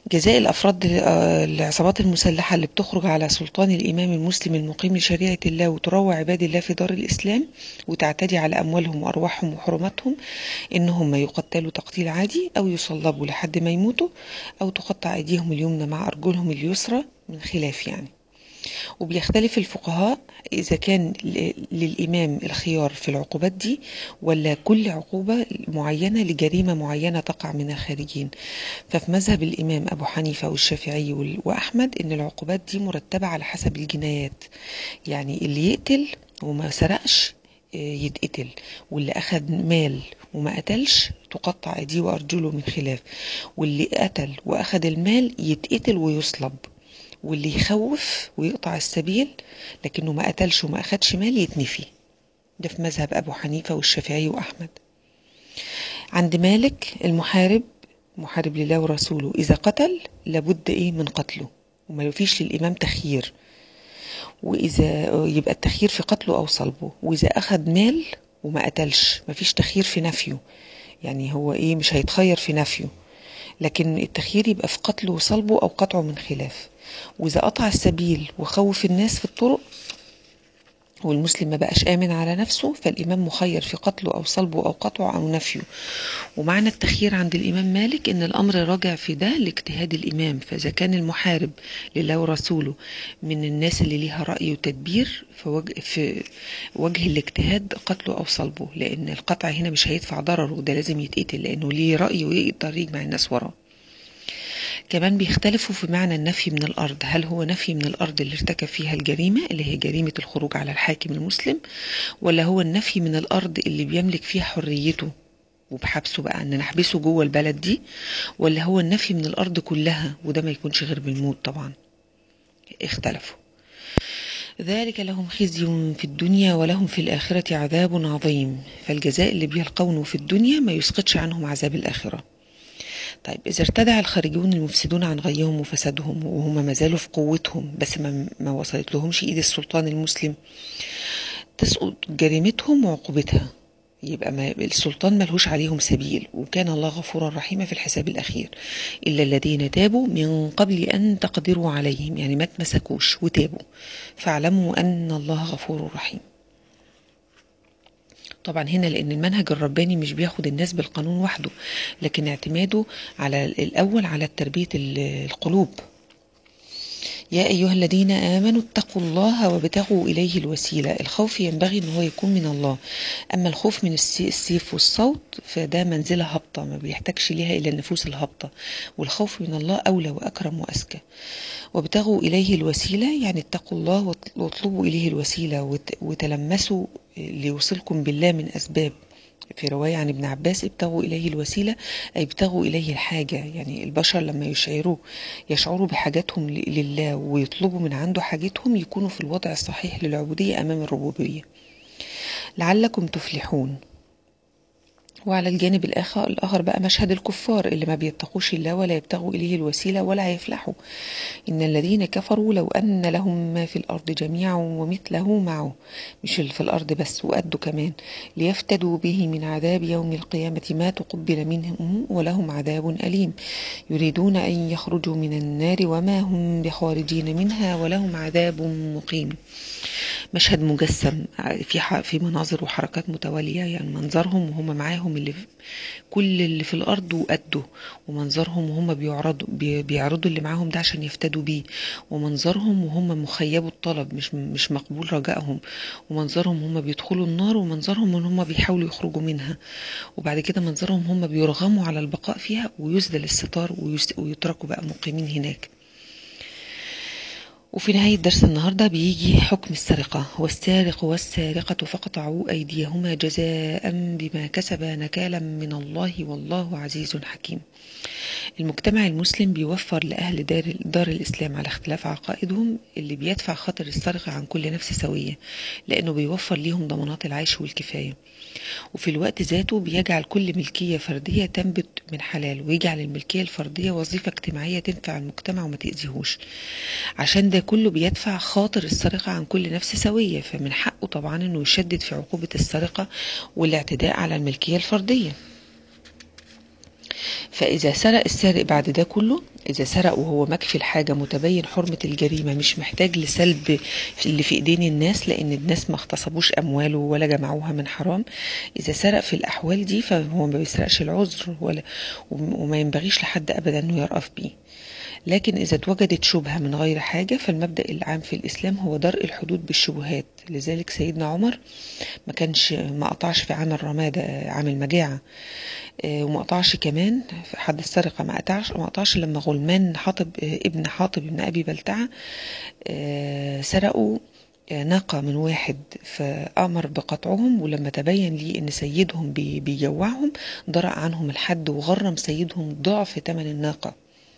جزاء الأفراد العصابات المسلحة اللي بتخرج على سلطان الإمام المسلم المقيم لشريعة الله وتروع عباد الله في دار الإسلام وتعتدي على أموالهم وأرواحهم وحرماتهم إنهم يقتلوا تقتيل عادي أو يصلبوا لحد ما يموتوا أو تقطع أيديهم اليمنى مع أرجلهم اليسرى من خلاف يعني وبيختلف الفقهاء إذا كان للإمام الخيار في العقوبات دي ولا كل عقوبة معينة لجريمة معينة تقع من الخارجين ففي مذهب الإمام أبو حنيفة والشافعي وأحمد إن العقوبات دي مرتبة على حسب الجنايات يعني اللي يقتل وما سرقش يتقتل واللي أخذ مال وما قتلش تقطع أيديه وأرجله من خلاف واللي قتل وأخذ المال يتقتل ويصلب واللي يخوف ويقطع السبيل لكنه ما قتلش وما أخدش مال يتنفي ده في مذهب أبو حنيفة والشافعي وأحمد عند مالك المحارب محارب لله ورسوله إذا قتل لابد إيه من قتله وما فيش للإمام تخيير وإذا يبقى التخيير في قتله أو صلبه وإذا أخذ مال وما قتلش ما فيش تخيير في نفيه يعني هو إيه مش هيتخير في نفيه لكن التخيير يبقى في قتله وصلبه أو قطعه من خلاف وإذا قطع السبيل وخوف الناس في الطرق والمسلم ما بقاش آمن على نفسه فالإمام مخير في قتله أو صلبه أو قطعه أو نفيه ومعنى التخيير عند الإمام مالك إن الأمر راجع في ده لاجتهاد الإمام فإذا كان المحارب لله ورسوله من الناس اللي ليها رأي وتدبير فوجه في وجه الاجتهاد قتله أو صلبه لأن القطع هنا مش هيدفع ضرره ده لازم يتقتل لأنه ليه رأي ويقدر يجمع الناس وراه كمان بيختلفوا في معنى النفي من الأرض هل هو نفي من الأرض اللي ارتكب فيها الجريمة اللي هي جريمة الخروج على الحاكم المسلم ولا هو النفي من الأرض اللي بيملك فيها حريته وبحبسه بقى ان نحبسه جوه البلد دي ولا هو النفي من الأرض كلها وده ما يكونش غير بالموت طبعا اختلفوا ذلك لهم خزي في الدنيا ولهم في الآخرة عذاب عظيم فالجزاء اللي بيلقونه في الدنيا ما يسقطش عنهم عذاب الآخرة طيب إذا ارتدع الخارجون المفسدون عن غيهم وفسادهم وهم ما زالوا في قوتهم بس ما, ما وصلت لهمش إيد السلطان المسلم تسقط جريمتهم وعقوبتها يبقى ما السلطان ملهوش عليهم سبيل وكان الله غفورا رحيما في الحساب الأخير إلا الذين تابوا من قبل أن تقدروا عليهم يعني ما تمسكوش وتابوا فاعلموا أن الله غفور رحيم طبعا هنا لان المنهج الرباني مش بياخد الناس بالقانون وحده لكن اعتماده على الاول على تربيه القلوب يا أيها الذين آمنوا اتقوا الله وابتغوا إليه الوسيلة الخوف ينبغي أن هو يكون من الله أما الخوف من السيف والصوت فده منزلة هابطة ما بيحتاجش ليها إلا النفوس الهابطة والخوف من الله أولى وأكرم وأزكى وابتغوا إليه الوسيلة يعني اتقوا الله واطلبوا إليه الوسيلة وتلمسوا ليوصلكم بالله من أسباب في رواية عن ابن عباس ابتغوا إليه الوسيلة أي ابتغوا إليه الحاجة يعني البشر لما يشعروا يشعروا بحاجاتهم لله ويطلبوا من عنده حاجتهم يكونوا في الوضع الصحيح للعبودية أمام الربوبية لعلكم تفلحون وعلى الجانب الآخر الآخر بقى مشهد الكفار اللي ما بيتقوش الله ولا يبتغوا إليه الوسيلة ولا يفلحوا إن الذين كفروا لو أن لهم ما في الأرض جميعا ومثله معه مش في الأرض بس وقده كمان ليفتدوا به من عذاب يوم القيامة ما تقبل منهم ولهم عذاب أليم يريدون أن يخرجوا من النار وما هم بخارجين منها ولهم عذاب مقيم مشهد مجسم في في مناظر وحركات متواليه يعني منظرهم وهم معاهم اللي كل اللي في الارض وقده ومنظرهم وهم بيعرضوا بيعرضوا اللي معاهم ده عشان يفتدوا بيه ومنظرهم وهم مخيبوا الطلب مش مش مقبول رجائهم ومنظرهم هم بيدخلوا النار ومنظرهم ان هم بيحاولوا يخرجوا منها وبعد كده منظرهم هم بيرغموا على البقاء فيها ويسدل الستار ويتركوا بقى مقيمين هناك وفي نهاية درس النهاردة بيجي حكم السرقة والسارق والسارقة فقطعوا أيديهما جزاء بما كسبا نكالا من الله والله عزيز حكيم المجتمع المسلم بيوفر لأهل دار, دار الإسلام على اختلاف عقائدهم اللي بيدفع خطر السرقة عن كل نفس سوية لأنه بيوفر ليهم ضمانات العيش والكفاية وفي الوقت ذاته بيجعل كل ملكية فردية تنبت من حلال ويجعل الملكية الفردية وظيفة اجتماعية تنفع المجتمع وما تأذيهوش عشان ده كله بيدفع خاطر السرقة عن كل نفس سوية فمن حقه طبعا انه يشدد في عقوبة السرقة والاعتداء على الملكية الفردية فإذا سرق السارق بعد ده كله إذا سرق وهو مكفي الحاجة متبين حرمة الجريمة مش محتاج لسلب اللي في إيدين الناس لأن الناس ما اغتصبوش أمواله ولا جمعوها من حرام إذا سرق في الأحوال دي فهو ما بيسرقش العذر ولا وما ينبغيش لحد أبدا أنه يرأف بيه لكن إذا اتوجدت شبهة من غير حاجة فالمبدأ العام في الإسلام هو درء الحدود بالشبهات لذلك سيدنا عمر ما كانش ما قطعش في عام الرمادة عام المجاعة وما قطعش كمان في حد السرقة ما قطعش ما قطعش لما غلمان حاطب ابن حاطب ابن أبي بلتعة سرقوا ناقة من واحد فأمر بقطعهم ولما تبين لي أن سيدهم بيجوعهم درأ عنهم الحد وغرم سيدهم ضعف ثمن الناقة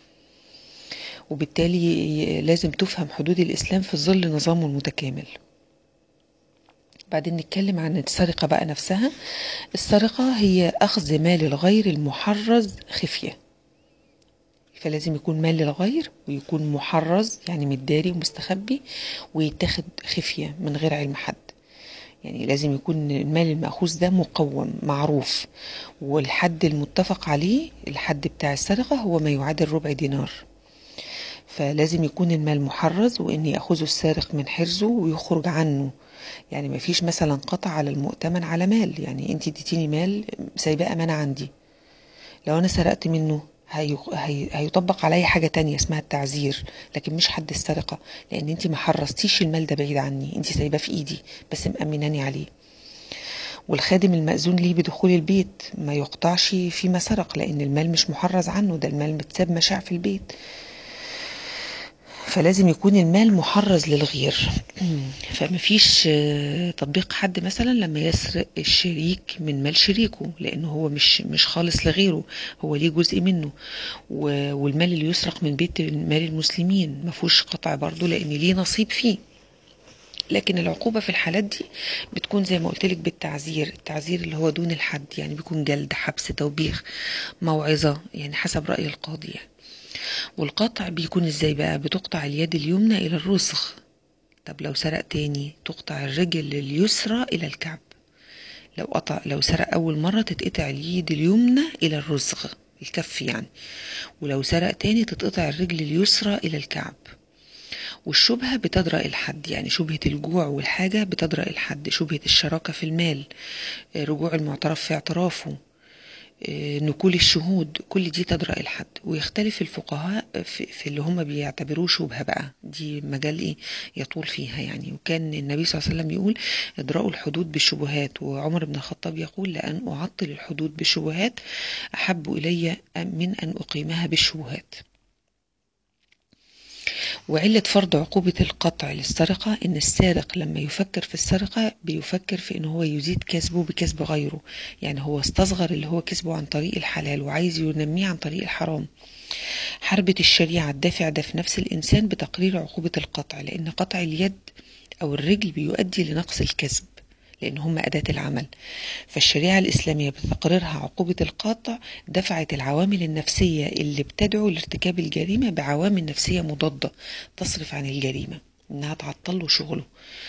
وبالتالي لازم تفهم حدود الإسلام في ظل نظامه المتكامل بعدين نتكلم عن السرقة بقى نفسها السرقة هي أخذ مال الغير المحرز خفية فلازم يكون مال للغير ويكون محرز يعني متداري ومستخبي ويتاخد خفية من غير علم حد يعني لازم يكون المال المأخوذ ده مقوم معروف والحد المتفق عليه الحد بتاع السرقة هو ما يعادل ربع دينار فلازم يكون المال محرز وان ياخذه السارق من حرزه ويخرج عنه يعني ما فيش مثلا قطع على المؤتمن على مال يعني انت اديتيني مال سايباه امانه عندي لو انا سرقت منه هي... هي... هيطبق عليا حاجة تانية اسمها التعزير لكن مش حد السرقة لان انت ما حرستيش المال ده بعيد عني انت سايباه في ايدي بس مأمناني عليه والخادم المأذون ليه بدخول البيت ما يقطعش فيما سرق لان المال مش محرز عنه ده المال متساب مشاع في البيت فلازم يكون المال محرز للغير فما فيش تطبيق حد مثلا لما يسرق الشريك من مال شريكه لانه هو مش مش خالص لغيره هو ليه جزء منه والمال اللي يسرق من بيت مال المسلمين ما فيهوش قطع برضه لان ليه نصيب فيه لكن العقوبة في الحالات دي بتكون زي ما قلت لك بالتعزير التعزير اللي هو دون الحد يعني بيكون جلد حبس توبيخ موعظة يعني حسب رأي القاضي يعني. والقطع بيكون ازاي بقى بتقطع اليد اليمنى الى الرسغ طب لو سرق تاني تقطع الرجل اليسرى الى الكعب لو قطع لو سرق اول مرة تتقطع اليد اليمنى الى الرسغ الكف يعني ولو سرق تاني تتقطع الرجل اليسرى الى الكعب والشبهة بتدرأ الحد يعني شبهة الجوع والحاجة بتدرأ الحد شبهة الشراكة في المال رجوع المعترف في اعترافه نقول الشهود كل دي تدرأ الحد ويختلف الفقهاء في, في اللي هم بيعتبروه شبهة بقى دي مجال ايه يطول فيها يعني وكان النبي صلى الله عليه وسلم يقول ادرأوا الحدود بالشبهات وعمر بن الخطاب يقول لأن أعطل الحدود بالشبهات أحب إلي من أن أقيمها بالشبهات وعلة فرض عقوبة القطع للسرقة إن السارق لما يفكر في السرقة بيفكر في إن هو يزيد كسبه بكسب غيره يعني هو استصغر اللي هو كسبه عن طريق الحلال وعايز ينميه عن طريق الحرام حربة الشريعة الدافع ده في نفس الإنسان بتقرير عقوبة القطع لأن قطع اليد أو الرجل بيؤدي لنقص الكسب لأن هم أداة العمل فالشريعة الإسلامية بتقريرها عقوبة القاطع دفعت العوامل النفسية اللي بتدعو لارتكاب الجريمة بعوامل نفسية مضادة تصرف عن الجريمة إنها تعطل له شغله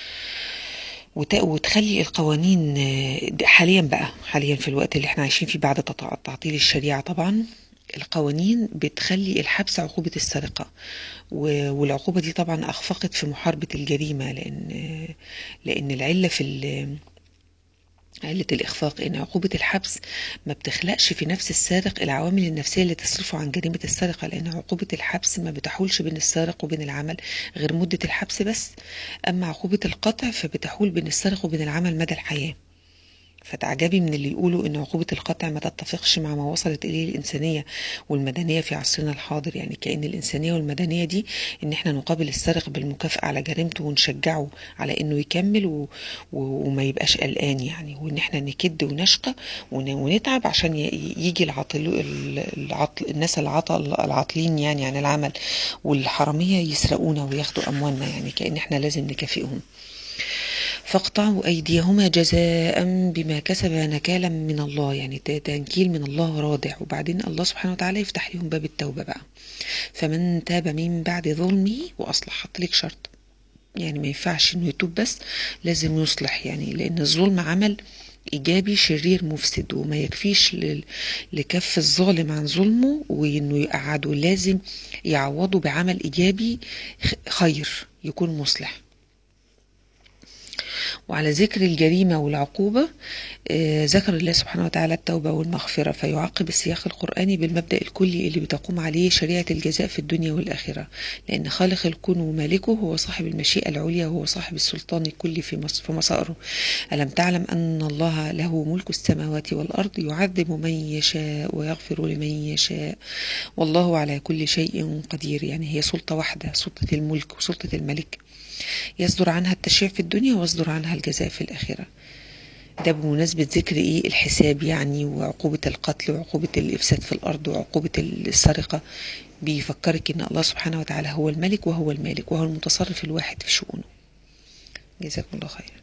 وتخلي القوانين حاليا بقى حاليا في الوقت اللي احنا عايشين فيه بعد تعطيل الشريعة طبعا القوانين بتخلي الحبس عقوبة السرقة والعقوبة دي طبعا أخفقت في محاربة الجريمة لأن لأن العلة في علة الإخفاق إن عقوبة الحبس ما بتخلقش في نفس السارق العوامل النفسية اللي تصرفه عن جريمة السرقة لأن عقوبة الحبس ما بتحولش بين السارق وبين العمل غير مدة الحبس بس أما عقوبة القطع فبتحول بين السارق وبين العمل مدى الحياة فتعجبي من اللي يقولوا ان عقوبة القطع ما تتفقش مع ما وصلت اليه الانسانية والمدنية في عصرنا الحاضر يعني كأن الانسانية والمدنية دي ان احنا نقابل السارق بالمكافأة على جريمته ونشجعه على انه يكمل و... و... وما يبقاش قلقان يعني وان احنا نكد ونشقى ون... ونتعب عشان ي... يجي العطل... العطل... الناس العطل العاطلين يعني عن العمل والحرامية يسرقونا وياخدوا اموالنا يعني كأن احنا لازم نكافئهم فاقطعوا أيديهما جزاء بما كسب نكالا من الله يعني تنكيل من الله رادع وبعدين الله سبحانه وتعالى يفتح لهم باب التوبة بقى فمن تاب من بعد ظلمه وأصلح حط لك شرط يعني ما ينفعش انه يتوب بس لازم يصلح يعني لان الظلم عمل إيجابي شرير مفسد وما يكفيش ل- لكف الظالم عن ظلمه وإنه يقعده لازم يعوضه بعمل إيجابي خ- خير يكون مصلح وعلى ذكر الجريمة والعقوبة آه، ذكر الله سبحانه وتعالى التوبة والمغفرة فيعقب السياق القرآني بالمبدأ الكلي اللي بتقوم عليه شريعة الجزاء في الدنيا والآخرة لأن خالق الكون ومالكه هو صاحب المشيئة العليا وهو صاحب السلطان الكلي في مص- في مصائره ألم تعلم أن الله له ملك السماوات والأرض يعذب من يشاء ويغفر لمن يشاء والله على كل شيء قدير يعني هي سلطة واحدة سلطة الملك وسلطة الملك يصدر عنها التشريع في الدنيا ويصدر عنها الجزاء في الآخرة ده بمناسبة ذكر إيه الحساب يعني وعقوبة القتل وعقوبة الإفساد في الأرض وعقوبة السرقة بيفكرك إن الله سبحانه وتعالى هو الملك وهو المالك وهو المتصرف الواحد في شؤونه جزاكم الله خير